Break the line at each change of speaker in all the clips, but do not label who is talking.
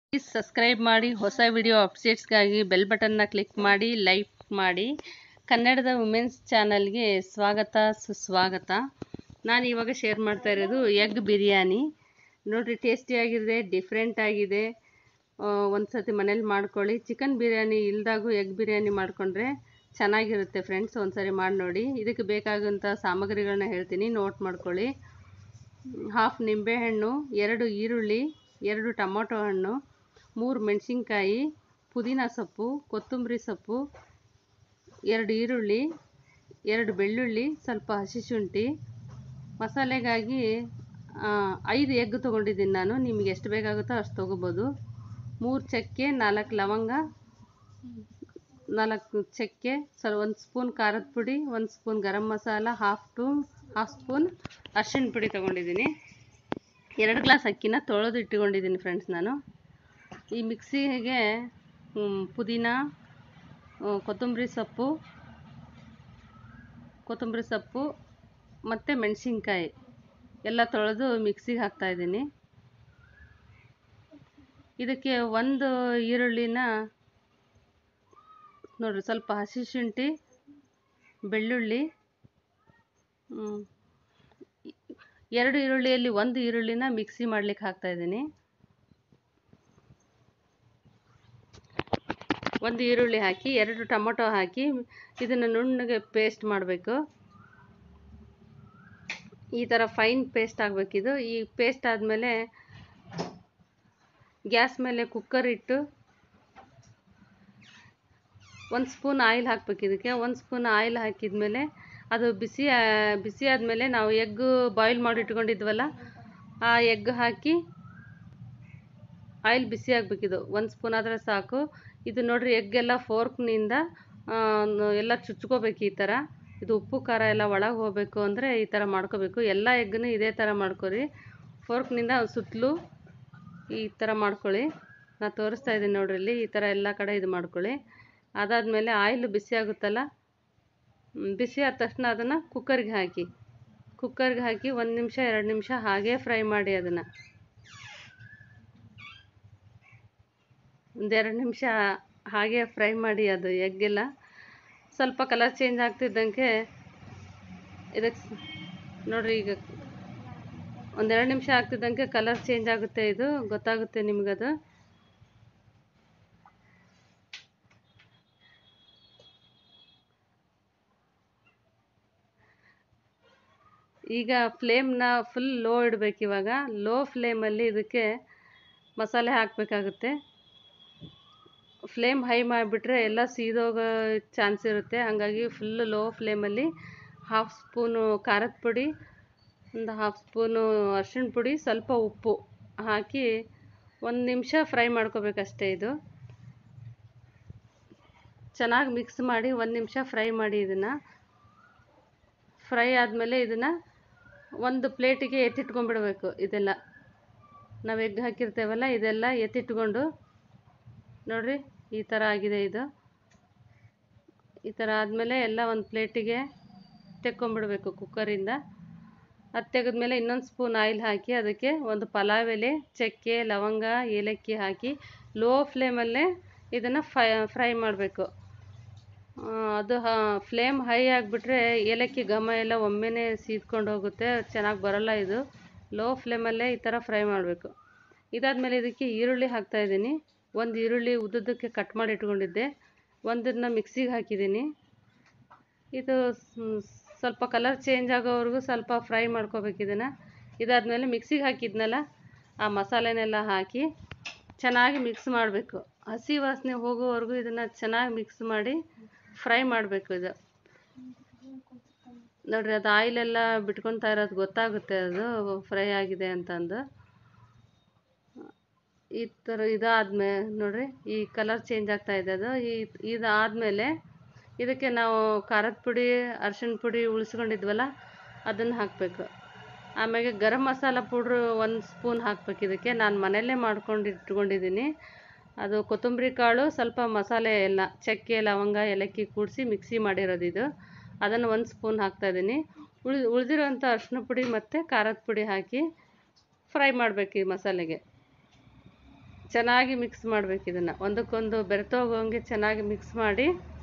Please subscribe ಮಾಡಿ ಹೊಸ video ಅಪ್ಡೇಟ್ಸ್ಗಾಗಿ ಬೆಲ್ ಬಟನ್ನ ಕ್ಲಿಕ್ ಮಾಡಿ ಲೈಕ್ ಮಾಡಿ ಕನ್ನಡದ ವುಮೆನ್ಸ್ ಚಾನಲ್ಗೆ ಸ್ವಾಗತ ಸುಸ್ವಾಗತ ನಾನು ಇವಾಗ ಶೇರ್ ಮಾಡ್ತಾ ಇರೋದು ಎಗ್ ಬಿರಿಯಾನಿ ನೋಡಿರಿ ಟೇಸ್ಟಿಯಾಗಿದೆ ಡಿಫ್ರೆಂಟ್ ಆಗಿದೆ ಒಂದು ಸತಿ ಮನೇಲಿ ಮಾಡ್ಕೊಳ್ಳಿ ಚಿಕನ್ ಬಿರಿಯಾನಿ ಇಲ್ದಾಗೂ ಎಗ್ ಬಿರಿಯಾನಿ ಮಾಡಿಕೊಂಡ್ರೆ ಚೆನ್ನಾಗಿರುತ್ತೆ ಫ್ರೆಂಡ್ಸ್ ಒಂದು ಸರಿ ಮಾಡಿ ನೋಡಿ ಇದಕ್ಕೆ ಬೇಕಾಗುವಂಥ ಸಾಮಗ್ರಿಗಳನ್ನ ಹೇಳ್ತೀನಿ ನೋಟ್ ಮಾಡ್ಕೊಳ್ಳಿ ಹಾಫ್ ನಿಂಬೆಹಣ್ಣು ಎರಡು ಈರುಳ್ಳಿ ಎರಡು ಟೊಮೊಟೊ ಹಣ್ಣು ಮೂರು ಮೆಣಸಿನ್ಕಾಯಿ ಪುದೀನ ಸೊಪ್ಪು ಕೊತ್ತಂಬರಿ ಸೊಪ್ಪು ಎರಡು ಈರುಳ್ಳಿ ಎರಡು ಬೆಳ್ಳುಳ್ಳಿ ಸ್ವಲ್ಪ ಹಸಿ ಶುಂಠಿ ಮಸಾಲೆಗಾಗಿ ಐದು ಎಗ್ ತೊಗೊಂಡಿದ್ದೀನಿ ನಾನು ನಿಮಗೆ ಎಷ್ಟು ಬೇಕಾಗುತ್ತೋ ಅಷ್ಟು ತೊಗೋಬೋದು ಮೂರು ಚಕ್ಕೆ ನಾಲ್ಕು ಲವಂಗ ನಾಲ್ಕು ಚಕ್ಕೆ ಸ್ವಲ್ಪ ಒಂದು ಸ್ಪೂನ್ ಖಾರದ ಪುಡಿ ಒಂದು spoon garam masala half to half spoon ಅರ್ಶಿಣ ಪುಡಿ ತೊಗೊಂಡಿದ್ದೀನಿ ಎರಡು ಗ್ಲಾಸ್ ಅಕ್ಕಿನ ತೊಳೆದು ಇಟ್ಟುಕೊಂಡಿದ್ದೀನಿ ಫ್ರೆಂಡ್ಸ್ ನಾನು ಈ ಮಿಕ್ಸಿಗೆ ಪುದೀನ ಕೊತ್ತಂಬರಿ ಸೊಪ್ಪು ಕೊತ್ತಂಬರಿ ಸೊಪ್ಪು ಮತ್ತು ಮೆಣಸಿನ್ಕಾಯಿ ಎಲ್ಲ ತೊಳೆದು ಮಿಕ್ಸಿಗೆ ಹಾಕ್ತಾಯಿದ್ದೀನಿ ಇದಕ್ಕೆ ಒಂದು ಈರುಳ್ಳಿನ ನೋಡಿರಿ ಸ್ವಲ್ಪ ಹಸಿ ಶುಂಠಿ ಬೆಳ್ಳುಳ್ಳಿ ಎರಡು ಈರುಳ್ಳಿಯಲ್ಲಿ ಒಂದು ಈರುಳ್ಳಿನ ಮಿಕ್ಸಿ ಮಾಡ್ಲಿಕ್ಕೆ ಹಾಕ್ತಾಯಿದ್ದೀನಿ ಒಂದು ಈರುಳ್ಳಿ ಹಾಕಿ ಎರಡು ಟೊಮೊಟೊ ಹಾಕಿ ಇದನ್ನು ನುಣ್ಣಗೆ ಪೇಸ್ಟ್ ಮಾಡಬೇಕು ಈ ಥರ ಫೈನ್ ಪೇಸ್ಟ್ ಆಗಬೇಕಿದು ಈ ಪೇಸ್ಟ್ ಆದಮೇಲೆ ಗ್ಯಾಸ್ ಮೇಲೆ ಕುಕ್ಕರ್ ಇಟ್ಟು ಒಂದು ಸ್ಪೂನ್ ಆಯಿಲ್ ಹಾಕ್ಬೇಕು ಇದಕ್ಕೆ ಒಂದು ಸ್ಪೂನ್ ಆಯಿಲ್ ಹಾಕಿದ್ಮೇಲೆ ಅದು ಬಿಸಿ ಬಿಸಿ ಆದಮೇಲೆ ನಾವು ಎಗ್ ಬಾಯ್ಲ್ ಮಾಡಿ ಇಟ್ಕೊಂಡಿದ್ವಲ್ಲ ಆ ಎಗ್ ಹಾಕಿ ಆಯಿಲ್ ಬಿಸಿ ಆಗಬೇಕಿದು ಒಂದು ಸ್ಪೂನ್ ಆದರೆ ಸಾಕು ಇದು ನೋಡಿರಿ ಎಗ್ಗೆಲ್ಲ ಫೋರ್ಕ್ನಿಂದ ಎಲ್ಲ ಚುಚ್ಕೋಬೇಕು ಈ ಥರ ಇದು ಉಪ್ಪು ಖಾರ ಎಲ್ಲ ಒಳಗೆ ಹೋಗಬೇಕು ಅಂದರೆ ಈ ಥರ ಮಾಡ್ಕೋಬೇಕು ಎಲ್ಲ ಎಗ್ಗನ್ನು ಇದೇ ಥರ ಮಾಡ್ಕೊರಿ ಫೋರ್ಕ್ನಿಂದ ಸುತ್ತಲೂ ಈ ಥರ ಮಾಡ್ಕೊಳ್ಳಿ ನಾನು ತೋರಿಸ್ತಾ ಇದ್ದೀನಿ ನೋಡ್ರಿ ಇಲ್ಲಿ ಈ ಥರ ಎಲ್ಲ ಕಡೆ ಇದು ಮಾಡ್ಕೊಳ್ಳಿ ಅದಾದಮೇಲೆ ಆಯಿಲ್ ಬಿಸಿ ಆಗುತ್ತಲ್ಲ ಬಿಸಿ ಆದ ತಕ್ಷಣ ಅದನ್ನು ಕುಕ್ಕರ್ಗೆ ಹಾಕಿ ಕುಕ್ಕರ್ಗೆ ಹಾಕಿ ಒಂದು ನಿಮಿಷ ಎರಡು ನಿಮಿಷ ಹಾಗೇ ಫ್ರೈ ಮಾಡಿ ಅದನ್ನು ಒಂದೆರಡು ನಿಮಿಷ ಹಾಗೆ ಫ್ರೈ ಮಾಡಿ ಅದು ಎಗ್ಗೆಲ್ಲ ಸ್ವಲ್ಪ ಕಲರ್ ಚೇಂಜ್ ಆಗ್ತಿದ್ದಂಗೆ ಇದಕ್ಕೆ ನೋಡಿರಿ ಈಗ ಒಂದೆರಡು ನಿಮಿಷ ಆಗ್ತಿದ್ದಂಗೆ ಕಲರ್ ಚೇಂಜ್ ಆಗುತ್ತೆ ಇದು ಗೊತ್ತಾಗುತ್ತೆ ನಿಮಗದು ಈಗ ಫ್ಲೇಮ್ನ ಫುಲ್ ಲೋ ಇಡಬೇಕು ಇವಾಗ ಲೋ ಫ್ಲೇಮಲ್ಲಿ ಇದಕ್ಕೆ ಮಸಾಲೆ ಹಾಕಬೇಕಾಗುತ್ತೆ ಫ್ಲೇಮ್ ಹೈ ಮಾಡಿಬಿಟ್ರೆ ಎಲ್ಲ ಸೀದೋಗೋ ಚಾನ್ಸ್ ಇರುತ್ತೆ ಹಾಗಾಗಿ ಫುಲ್ಲು ಲೋ ಫ್ಲೇಮಲ್ಲಿ ಹಾಫ್ ಸ್ಪೂನು ಖಾರದ ಪುಡಿ ಒಂದು ಹಾಫ್ ಸ್ಪೂನು ಅರ್ಶಿಣ ಪುಡಿ ಸ್ವಲ್ಪ ಉಪ್ಪು ಹಾಕಿ ಒಂದು ನಿಮಿಷ ಫ್ರೈ ಮಾಡ್ಕೋಬೇಕಷ್ಟೇ ಇದು ಚೆನ್ನಾಗಿ ಮಿಕ್ಸ್ ಮಾಡಿ ಒಂದು ನಿಮಿಷ ಫ್ರೈ ಮಾಡಿ ಇದನ್ನು ಫ್ರೈ ಆದಮೇಲೆ ಇದನ್ನು ಒಂದು ಪ್ಲೇಟಿಗೆ ಎತ್ತಿಟ್ಕೊಂಡ್ಬಿಡ್ಬೇಕು ಇದೆಲ್ಲ ನಾವು ಎಗ್ ಹಾಕಿರ್ತೇವಲ್ಲ ಇದೆಲ್ಲ ಎತ್ತಿಟ್ಕೊಂಡು ನೋಡಿರಿ ಈ ಥರ ಆಗಿದೆ ಇದು ಈ ಥರ ಆದಮೇಲೆ ಎಲ್ಲ ಒಂದು ಪ್ಲೇಟಿಗೆ ತೆಕ್ಕೊಂಬಿಡ್ಬೇಕು ಕುಕ್ಕರಿಂದ ಅದು ತೆಗೆದ್ಮೇಲೆ ಇನ್ನೊಂದು ಸ್ಪೂನ್ ಆಯಿಲ್ ಹಾಕಿ ಅದಕ್ಕೆ ಒಂದು ಪಲಾವ್ ಎಲೆ ಚಕ್ಕೆ ಲವಂಗ ಏಲಕ್ಕಿ ಹಾಕಿ ಲೋ ಫ್ಲೇಮಲ್ಲೇ ಇದನ್ನು ಫೈ ಫ್ರೈ ಮಾಡಬೇಕು ಅದು ಫ್ಲೇಮ್ ಹೈ ಆಗಿಬಿಟ್ರೆ ಏಲಕ್ಕಿ ಘಮ ಎಲ್ಲ ಒಮ್ಮೆನೇ ಸೀದ್ಕೊಂಡು ಹೋಗುತ್ತೆ ಚೆನ್ನಾಗಿ ಬರೋಲ್ಲ ಇದು ಲೋ ಫ್ಲೇಮಲ್ಲೇ ಈ ಥರ ಫ್ರೈ ಮಾಡಬೇಕು ಇದಾದಮೇಲೆ ಇದಕ್ಕೆ ಈರುಳ್ಳಿ ಹಾಕ್ತಾಯಿದ್ದೀನಿ ಒಂದು ಈರುಳ್ಳಿ ಉದ್ದುದ್ದಕ್ಕೆ ಕಟ್ ಮಾಡಿ ಇಟ್ಕೊಂಡಿದ್ದೆ ಒಂದನ್ನು ಮಿಕ್ಸಿಗೆ ಹಾಕಿದ್ದೀನಿ ಇದು ಸ್ವಲ್ಪ ಕಲರ್ ಚೇಂಜ್ ಆಗೋವರೆಗೂ ಸ್ವಲ್ಪ ಫ್ರೈ ಮಾಡ್ಕೋಬೇಕು ಇದನ್ನು ಇದಾದಮೇಲೆ ಮಿಕ್ಸಿಗೆ ಹಾಕಿದ್ನಲ್ಲ ಆ ಮಸಾಲೆನೆಲ್ಲ ಹಾಕಿ ಚೆನ್ನಾಗಿ ಮಿಕ್ಸ್ ಮಾಡಬೇಕು ಹಸಿ ವಾಸನೆ ಹೋಗೋವರೆಗೂ ಇದನ್ನು ಚೆನ್ನಾಗಿ ಮಿಕ್ಸ್ ಮಾಡಿ ಫ್ರೈ ಮಾಡಬೇಕು ಇದು ನೋಡಿರಿ ಅದು ಆಯಿಲೆಲ್ಲ ಬಿಟ್ಕೊತಾ ಇರೋದು ಗೊತ್ತಾಗುತ್ತೆ ಅದು ಫ್ರೈ ಆಗಿದೆ ಅಂತಂದು ಈ ಥರ ಇದಾದ್ಮೇಲೆ ನೋಡಿರಿ ಈ ಕಲರ್ ಚೇಂಜ್ ಆಗ್ತಾ ಇದೆ ಅದು ಈ ಇದಾದಮೇಲೆ ಇದಕ್ಕೆ ನಾವು ಖಾರದ ಪುಡಿ ಅರ್ಶಿಣ ಪುಡಿ ಉಳಿಸ್ಕೊಂಡಿದ್ವಲ್ಲ ಅದನ್ನು ಹಾಕಬೇಕು ಆಮೇಲೆ ಗರಂ ಮಸಾಲ ಪೌಡ್ರು ಒಂದು ಸ್ಪೂನ್ ಹಾಕ್ಬೇಕು ಇದಕ್ಕೆ ನಾನು ಮನೆಯಲ್ಲೇ ಮಾಡ್ಕೊಂಡು ಇಟ್ಕೊಂಡಿದ್ದೀನಿ ಅದು ಕೊತ್ತಂಬರಿ ಕಾಳು ಸ್ವಲ್ಪ ಮಸಾಲೆ ಎಲ್ಲ ಚಕ್ಕೆ ಲವಂಗ ಏಲಕ್ಕಿ ಕೂಡಿಸಿ ಮಿಕ್ಸಿ ಮಾಡಿರೋದು ಇದು ಅದನ್ನು ಒಂದು ಸ್ಪೂನ್ ಹಾಕ್ತಾಯಿದ್ದೀನಿ ಉಳಿ ಉಳಿದಿರೋಂಥ ಅರಿಶಿನ ಪುಡಿ ಮತ್ತು ಖಾರದ ಪುಡಿ ಹಾಕಿ ಫ್ರೈ ಮಾಡಬೇಕು ಈ ಮಸಾಲೆಗೆ ಚೆನ್ನಾಗಿ ಮಿಕ್ಸ್ ಮಾಡಬೇಕು ಇದನ್ನು ಒಂದಕ್ಕೊಂದು ಬೆರೆತೋಗೋಂಗೆ ಚೆನ್ನಾಗಿ ಮಿಕ್ಸ್ ಮಾಡಿ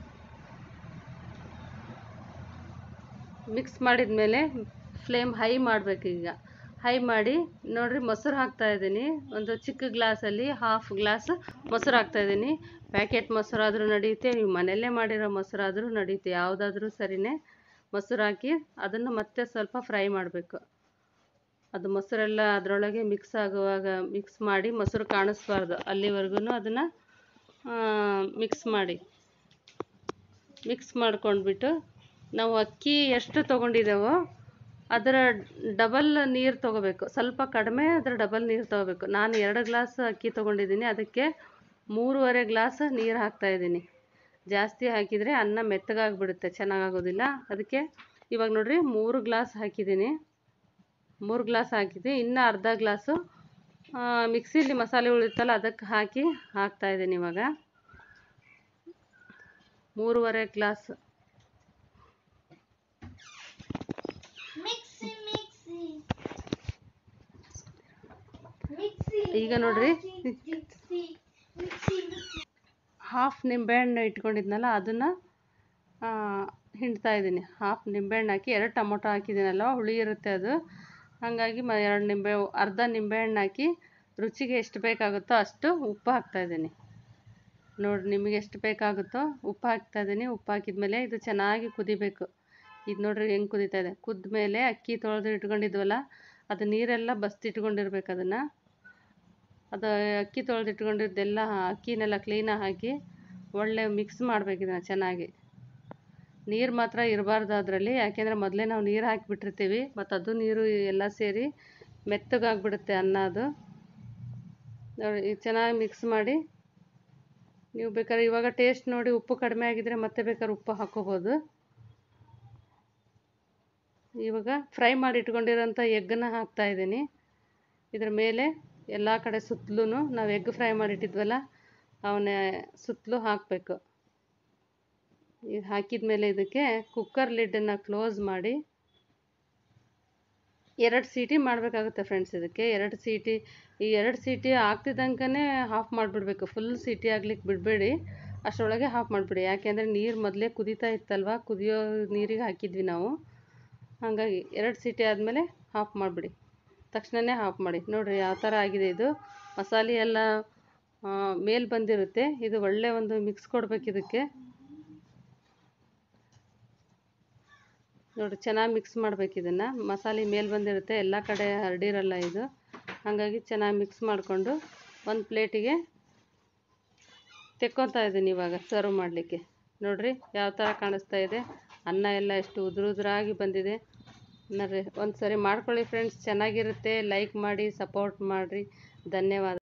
ಮಿಕ್ಸ್ ಮಾಡಿದ ಮೇಲೆ ಫ್ಲೇಮ್ ಹೈ ಮಾಡಬೇಕು ಈಗ ಹೈ ಮಾಡಿ ನೋಡಿರಿ ಮೊಸರು ಹಾಕ್ತಾ ಇದ್ದೀನಿ ಒಂದು ಚಿಕ್ಕ ಗ್ಲಾಸಲ್ಲಿ ಹಾಫ್ ಗ್ಲಾಸ್ ಮೊಸರು ಹಾಕ್ತಾ ಇದ್ದೀನಿ ಪ್ಯಾಕೆಟ್ ಮೊಸರು ಆದರೂ ನಡೆಯುತ್ತೆ ನೀವು ಮನೆಯಲ್ಲೇ ಮಾಡಿರೋ ಮೊಸರು ಆದರೂ ನಡೆಯುತ್ತೆ ಯಾವುದಾದ್ರೂ ಸರಿಯೇ ಮೊಸರು ಹಾಕಿ ಅದನ್ನು ಮತ್ತೆ ಸ್ವಲ್ಪ ಫ್ರೈ ಮಾಡಬೇಕು ಅದು ಮೊಸರೆಲ್ಲ ಅದರೊಳಗೆ ಮಿಕ್ಸ್ ಆಗುವಾಗ ಮಿಕ್ಸ್ ಮಾಡಿ ಮೊಸರು ಕಾಣಿಸ್ಬಾರ್ದು ಅಲ್ಲಿವರೆಗೂ ಅದನ್ನು ಮಿಕ್ಸ್ ಮಾಡಿ ಮಿಕ್ಸ್ ಮಾಡ್ಕೊಂಡ್ಬಿಟ್ಟು ನಾವು ಅಕ್ಕಿ ಎಷ್ಟು ತೊಗೊಂಡಿದ್ದೇವೋ ಅದರ ಡಬಲ್ ನೀರು ತೊಗೋಬೇಕು ಸ್ವಲ್ಪ ಕಡಿಮೆ ಅದರ ಡಬಲ್ ನೀರು ತೊಗೋಬೇಕು ನಾನು ಎರಡು ಗ್ಲಾಸ್ ಅಕ್ಕಿ ತೊಗೊಂಡಿದ್ದೀನಿ ಅದಕ್ಕೆ ಮೂರುವರೆ ಗ್ಲಾಸ್ ನೀರು ಹಾಕ್ತಾಯಿದ್ದೀನಿ ಜಾಸ್ತಿ ಹಾಕಿದರೆ ಅನ್ನ ಮೆತ್ತಗಾಗಿಬಿಡುತ್ತೆ ಚೆನ್ನಾಗಾಗೋದಿಲ್ಲ ಅದಕ್ಕೆ ಇವಾಗ ನೋಡಿರಿ ಮೂರು ಗ್ಲಾಸ್ ಹಾಕಿದ್ದೀನಿ ಮೂರು ಗ್ಲಾಸ್ ಹಾಕಿದ್ದೆ ಇನ್ನು ಅರ್ಧ ಗ್ಲಾಸು ಮಿಕ್ಸಿಲಿ ಮಸಾಲೆ ಉಳಿತಲ್ಲ ಅದಕ್ಕೆ ಹಾಕಿ ಹಾಕ್ತಾಯಿದ್ದೀನಿ ಇವಾಗ ಮೂರುವರೆ ಗ್ಲಾಸ್
ಮಿಕ್ಸಿ ಮಿಕ್ಸಿ ಮಿಕ್ಸಿ
ಈಗ ನೋಡ್ರಿ.
ಮಿಕ್ಸಿ ಮಿಕ್ಸಿ ಮಿಕ್ಸಿ
ಹಾಫ್ ನಿಂಬೆಹಣ್ಣು ಇಟ್ಕೊಂಡಿದ್ನಲ್ಲ ಅದನ್ನು ಹಿಂಡ್ತಾ ಇದ್ದೀನಿ ಹಾಫ್ ನಿಂಬೆಹಣ್ಣು ಹಾಕಿ ಎರಡು ಟೊಮೊಟೊ ಹಾಕಿದ್ದೀನಲ್ವ ಹುಳಿ ಇರುತ್ತೆ ಅದು ಹಾಗಾಗಿ ಮ ಎರಡು ನಿಂಬೆ ಅರ್ಧ ನಿಂಬೆಹಣ್ಣು ಹಾಕಿ ರುಚಿಗೆ ಎಷ್ಟು ಬೇಕಾಗುತ್ತೋ ಅಷ್ಟು ಉಪ್ಪು ಹಾಕ್ತಾಯಿದ್ದೀನಿ ನೋಡಿ ನಿಮಗೆ ಎಷ್ಟು ಬೇಕಾಗುತ್ತೋ ಉಪ್ಪು ಹಾಕ್ತಾಯಿದ್ದೀನಿ ಉಪ್ಪು ಹಾಕಿದ್ಮೇಲೆ ಇದು ಚೆನ್ನಾಗಿ ಕುದಿಬೇಕು ಇದು ನೋಡ್ರಿ ಹೆಂಗೆ ಕುದೀತಾ ಇದೆ ಕುದ್ದ ಮೇಲೆ ಅಕ್ಕಿ ತೊಳೆದು ಇಟ್ಕೊಂಡಿದ್ವಲ್ಲ ಅದು ನೀರೆಲ್ಲ ಬಸ್ತಿಟ್ಕೊಂಡಿರ್ಬೇಕು ಅದನ್ನು ಅದು ಅಕ್ಕಿ ತೊಳೆದು ಇಟ್ಕೊಂಡಿದ್ದೆಲ್ಲ ಅಕ್ಕಿನೆಲ್ಲ ಕ್ಲೀನಾಗಿ ಹಾಕಿ ಒಳ್ಳೆ ಮಿಕ್ಸ್ ಮಾಡಬೇಕು ಇದನ್ನು ಚೆನ್ನಾಗಿ ನೀರು ಮಾತ್ರ ಇರಬಾರ್ದು ಅದರಲ್ಲಿ ಯಾಕೆಂದರೆ ಮೊದಲೇ ನಾವು ನೀರು ಹಾಕಿಬಿಟ್ಟಿರ್ತೀವಿ ಮತ್ತು ಅದು ನೀರು ಎಲ್ಲ ಸೇರಿ ಮೆತ್ತಗಾಗ್ಬಿಡುತ್ತೆ ಅನ್ನ ಅದು ನೋಡಿ ಈಗ ಚೆನ್ನಾಗಿ ಮಿಕ್ಸ್ ಮಾಡಿ ನೀವು ಬೇಕಾದ್ರೆ ಇವಾಗ ಟೇಸ್ಟ್ ನೋಡಿ ಉಪ್ಪು ಕಡಿಮೆ ಆಗಿದ್ರೆ ಮತ್ತೆ ಬೇಕಾದ್ರೆ ಉಪ್ಪು ಹಾಕ್ಕೋಬೋದು ಇವಾಗ ಫ್ರೈ ಮಾಡಿ ಇಟ್ಕೊಂಡಿರೋಂಥ ಎಗ್ಗನ್ನು ಹಾಕ್ತಾಯಿದ್ದೀನಿ ಇದ್ರ ಮೇಲೆ ಎಲ್ಲ ಕಡೆ ಸುತ್ತಲೂ ನಾವು ಎಗ್ ಫ್ರೈ ಮಾಡಿಟ್ಟಿದ್ವಲ್ಲ ಅವನ್ನ ಸುತ್ತಲೂ ಹಾಕಬೇಕು ಈಗ ಹಾಕಿದ ಮೇಲೆ ಇದಕ್ಕೆ ಕುಕ್ಕರ್ ಲಿಡ್ಡನ್ನು ಕ್ಲೋಸ್ ಮಾಡಿ ಎರಡು ಸೀಟಿ ಮಾಡಬೇಕಾಗುತ್ತೆ ಫ್ರೆಂಡ್ಸ್ ಇದಕ್ಕೆ ಎರಡು ಸೀಟಿ ಈ ಎರಡು ಸೀಟಿ ಆಗ್ತಿದ್ದಂಗೆ ಆಫ್ ಮಾಡಿಬಿಡ್ಬೇಕು ಫುಲ್ ಸೀಟಿ ಆಗ್ಲಿಕ್ಕೆ ಬಿಡಬೇಡಿ ಅಷ್ಟರೊಳಗೆ ಆಫ್ ಮಾಡಿಬಿಡಿ ಯಾಕೆಂದರೆ ನೀರು ಮೊದಲೇ ಕುದೀತಾ ಇತ್ತಲ್ವ ಕುದಿಯೋ ನೀರಿಗೆ ಹಾಕಿದ್ವಿ ನಾವು ಹಾಗಾಗಿ ಎರಡು ಸೀಟಿ ಆದಮೇಲೆ ಆಫ್ ಮಾಡಿಬಿಡಿ ತಕ್ಷಣವೇ ಆಫ್ ಮಾಡಿ ನೋಡಿರಿ ಯಾವ ಥರ ಆಗಿದೆ ಇದು ಮಸಾಲೆ ಎಲ್ಲ ಮೇಲೆ ಬಂದಿರುತ್ತೆ ಇದು ಒಳ್ಳೆ ಒಂದು ಮಿಕ್ಸ್ ಕೊಡ್ಬೇಕು ಇದಕ್ಕೆ ನೋಡಿ ಚೆನ್ನಾಗಿ ಮಿಕ್ಸ್ ಮಾಡ್ಬೇಕು ಇದನ್ನು ಮಸಾಲೆ ಮೇಲೆ ಬಂದಿರುತ್ತೆ ಎಲ್ಲ ಕಡೆ ಹರಡಿರಲ್ಲ ಇದು ಹಾಗಾಗಿ ಚೆನ್ನಾಗಿ ಮಿಕ್ಸ್ ಮಾಡಿಕೊಂಡು ಒಂದು ಪ್ಲೇಟಿಗೆ ತೆಕ್ಕೊತಾ ಇದ್ದೀನಿ ಇವಾಗ ಸರ್ವ್ ಮಾಡಲಿಕ್ಕೆ ನೋಡಿರಿ ಯಾವ ಥರ ಕಾಣಿಸ್ತಾ ಇದೆ ಅನ್ನ ಎಲ್ಲ ಎಷ್ಟು ಉದುರು ಉದುರಾಗಿ ಬಂದಿದೆ ನೋಡ್ರಿ ಒಂದು ಸರಿ ಮಾಡ್ಕೊಳ್ಳಿ ಫ್ರೆಂಡ್ಸ್ ಚೆನ್ನಾಗಿರುತ್ತೆ ಲೈಕ್ ಮಾಡಿ ಸಪೋರ್ಟ್ ಮಾಡಿರಿ ಧನ್ಯವಾದ